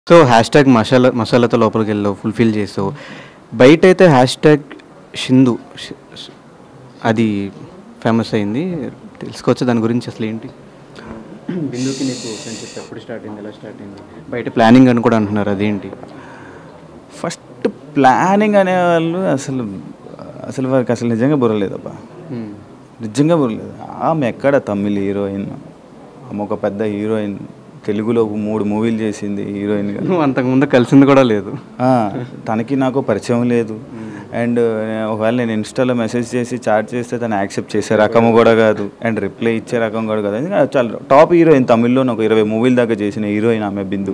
So hash tag masala మసాలాతో లోపలికి వెళ్ళావు ఫుల్ఫిల్ చేసావు బయట అయితే హ్యాష్ ట్యాగ్ షిందు షి- షి- అది ఫేమస్ అయింది తెలుసుకోవచ్చు దాని గురించి అసలు ఏంటి బిందుకి నీకు ఫ్రెండ్షిప్ ఎప్పుడు స్టార్ట్ అయింది ఎలా స్టార్ట్ అయింది బయట ప్లానింగ్ అని కూడా అంటున్నారు అదేంటి ఫస్ట్ ప్లానింగ్ అనేవాళ్ళు అసలు అసలు వారికి అసలు నిజంగా బుర్రలేదబ్బా నిజంగా బుర్రలేదు ఆమె ఎక్కడ తమిళ్ హీరోయిన్ ఆమె ఒక పెద్ద హీరోయిన్ తెలుగులో మూడు మూవీలు చేసింది హీరోయిన్గా నువ్వు అంతకుముందు కలిసింది కూడా లేదు ఆ, తనకి నాకు పరిచయం లేదు అండ్ ఒకవేళ నేను ఇన్స్టాలో మెసేజ్ చేసి చాట్ చేస్తే తను యాక్సెప్ట్ చేసే రకము కూడా కాదు అండ్ రిప్లై ఇచ్చే రకం కూడా కాదు ఎందుకంటే చాలా టాప్ హీరోయిన్ తమిళ్లో ఒక ఇరవై మూవీల దాకా చేసిన హీరోయిన్ ఆమె బిందు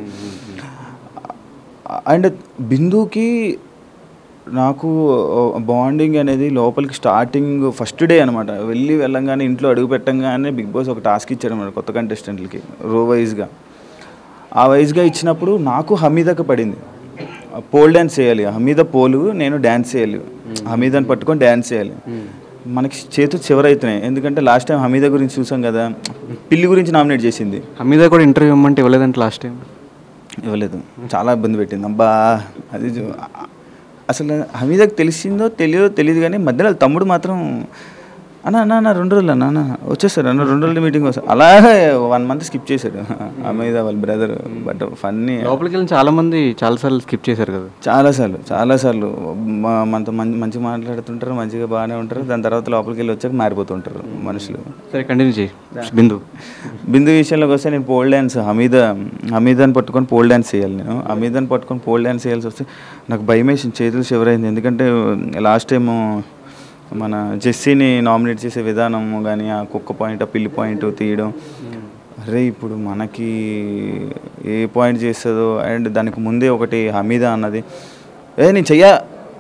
అండ్ బిందుకి నాకు బాండింగ్ అనేది లోపలికి స్టార్టింగ్ ఫస్ట్ డే అనమాట వెళ్ళి వెళ్ళంగానే ఇంట్లో అడుగు పెట్టంగానే బిగ్ బాస్ ఒక టాస్క్ ఇచ్చారు అనమాట కొత్త కంటెస్టెంట్లకి రో వైజ్గా ఆ వైజ్గా ఇచ్చినప్పుడు నాకు హమీదకు పడింది పోల్ డ్యాన్స్ చేయాలి హమీద పోలు నేను డ్యాన్స్ చేయాలి హమీదని పట్టుకొని డ్యాన్స్ చేయాలి మనకి చేతులు చివరైతున్నాయి ఎందుకంటే లాస్ట్ టైం హమీద గురించి చూసాం కదా పిల్లి గురించి నామినేట్ చేసింది హమీద కూడా ఇంటర్వ్యూ ఇవ్వమంటే ఇవ్వలేదంటే లాస్ట్ టైం ఇవ్వలేదు చాలా ఇబ్బంది పెట్టింది అబ్బా అది చూ- అసలు హమీదకు తెలిసిందో తెలియదో తెలియదు కానీ మధ్యలో వాళ్ళ తమ్ముడు మాత్రం అన్న అన్న అన్న రెండు రోజులు అన్న అన్న వచ్చేసారు అన్న రెండు రోజులు మీటింగ్ వస్తారు అలాగే వన్ మంత్ స్కిప్ చేశాడు హమీద వాళ్ళ బ్రదర్ బట్ ఫన్నీ లోపలికి వెళ్ళి చాలా మంది చాలాసార్లు స్కిప్ చేశారు కదా చాలాసార్లు చాలాసార్లు మా- మనతో మంచి మంచిగా మాట్లాడుతుంటారు మంచిగా బాగానే ఉంటారు దాని తర్వాత లోపలికి వెళ్ళి వచ్చాక మారిపోతుంటారు మనుషులు సరే కంటిన్యూ చేయి బిందు బిందు విషయంలోకి వస్తే నేను పోల్ డ్యాన్స్ హమీద హమీదాన్ని పట్టుకొని పోల్ డ్యాన్స్ చేయాలి నేను హమీదాన్ని పట్టుకొని పోల్ డ్యాన్స్ చేయాల్సి వస్తే నాకు భయం వేసింది చేతులు చివరైంది ఎందుకంటే లాస్ట్ టైం మన జెస్సీని నామినేట్ చేసే విధానము కానీ ఆ కుక్క పాయింట్ ఆ పిల్లి పాయింట్ తీయడం అరే ఇప్పుడు మనకి ఏ పాయింట్ చేస్తుందో అండ్ దానికి ముందే ఒకటి హమీద అన్నది ఏ నేను చెయ్యా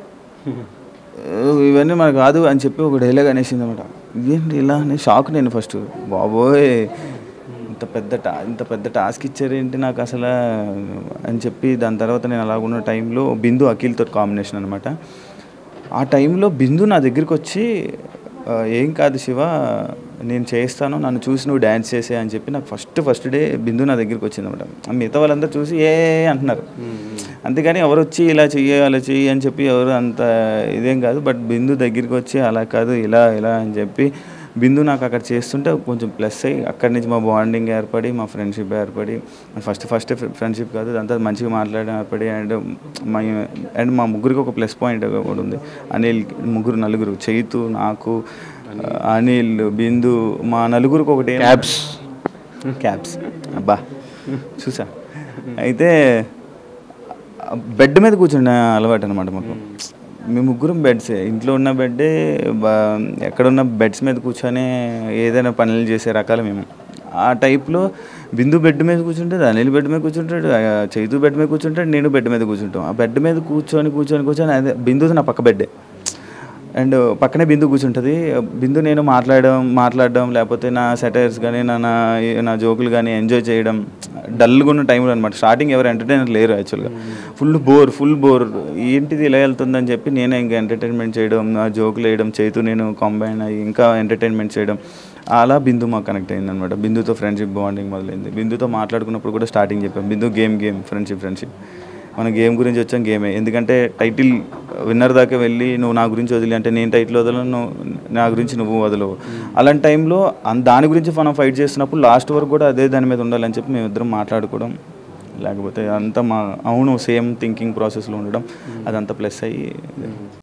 ఇవన్నీ మనకు కాదు అని చెప్పి ఒక డైలాగ్ అనేసింది అనమాట ఇదేంటి ఇలా అని షాక్ నేను ఫస్ట్ బాబోయ్ ఇంత పెద్ద టా ఇంత పెద్ద టాస్క్ ఇచ్చారేంటి నాకు అసలు అని చెప్పి దాని తర్వాత నేను అలాగున్న టైంలో బిందు అఖిల్తో కాంబినేషన్ అనమాట ఆ టైంలో బిందు నా దగ్గరికి వచ్చి "ఆ, ఏం కాదు శివ నేను చేస్తాను నన్ను చూసి నువ్వు డ్యాన్స్ చేసే అని చెప్పి నాకు ఫస్ట్ ఫస్ట్ డే బిందు నా దగ్గరికి వచ్చింది అనమాట మిగతా వాళ్ళందరూ చూసి ఏ అంటున్నారు అంతేగాని ఎవరు వచ్చి ఇలా చెయ్యి అలా చెయ్యి అని చెప్పి ఎవరు అంత ఇదేం కాదు బట్ బిందు దగ్గరికి వచ్చి అలా కాదు ఇలా ఇలా అని చెప్పి బిందు నాకు అక్కడ చేస్తుంటే కొంచెం ప్లస్ అయ్యి అక్కడి నుంచి మా బాండింగ్ ఏర్పడి మా ఫ్రెండ్షిప్ ఏర్పడి ఫస్ట్ ఫస్ట్ ఫ్రెండ్షిప్ కాదు అంతా మంచిగా మాట్లాడడం ఏర్పడి అండ్ మా అండ్ మా ముగ్గురికి ఒక ప్లస్ పాయింట్ కూడా ఉంది అనిల్ ముగ్గురు నలుగురు చైతు నాకు అనిల్ బిందు మా నలుగురికి ఒకటి Cabs. క్యాబ్స్ అబ్బా చూసా అయితే బెడ్ మీద కూర్చుండే అలవాటు అనమాట మాకు మేము ముగ్గురం బెడ్స్ ఇంట్లో ఉన్న బెడ్డే బా ఎక్కడున్న బెడ్స్ మీద కూర్చొని ఏదైనా పనులు చేసే రకాలు మేము ఆ టైప్లో బిందు బెడ్ మీద కూర్చుంటాడు అనిల్ బెడ్ మీద కూర్చుంటాడు ఆ చైతు బెడ్ మీద కూర్చుంటాడు నేను బెడ్ మీద కూర్చుంటాం ఆ బెడ్ మీద కూర్చొని కూర్చొని కూర్చొని అదే బిందు నా పక్క బెడ్డే అండ్ పక్కనే బిందు కూర్చుంటుంది బిందు నేను మాట్లాడడం మాట్లాడడం లేకపోతే నా సెటైర్స్ కానీ నా నా నా జోకులు కానీ ఎంజాయ్ చేయడం డల్గా ఉన్న టైంలో అనమాట స్టార్టింగ్ ఎవరు ఎంటర్టైనర్ లేరు యాక్చువల్గా ఫుల్ బోర్ ఫుల్ బోర్ ఏంటిది ఇలా వెళ్తుందని చెప్పి నేనే ఇంకా ఎంటర్టైన్మెంట్ చేయడం నా జోకులు వేయడం చేతు నేను కాంబైన్ అయ్యి ఇంకా ఎంటర్టైన్మెంట్ చేయడం అలా బిందు మాకు కనెక్ట్ అయింది అనమాట బిందుతో ఫ్రెండ్షిప్ బాండింగ్ మొదలైంది బిందుతో మాట్లాడుకున్నప్పుడు కూడా స్టార్టింగ్ చెప్పాం Bindu game game friendship friendship మన గేమ్ గురించి వచ్చాం గేమే ఎందుకంటే టైటిల్ విన్నర్ దాకా వెళ్ళి నువ్వు నా గురించి వదిలి అంటే నేను టైటిల్ వదలను నువ్వు నా గురించి నువ్వు వదలవు అలాంటి టైంలో అన్- దాని గురించి మనం ఫైట్ చేస్తున్నప్పుడు లాస్ట్ వరకు కూడా అదే దాని మీద ఉండాలని చెప్పి మేమిద్దరం మాట్లాడుకోవడం లేకపోతే అంతా మా అవును సేమ్ థింకింగ్ ప్రాసెస్లో ఉండడం అదంతా ప్లస్ అయ్యి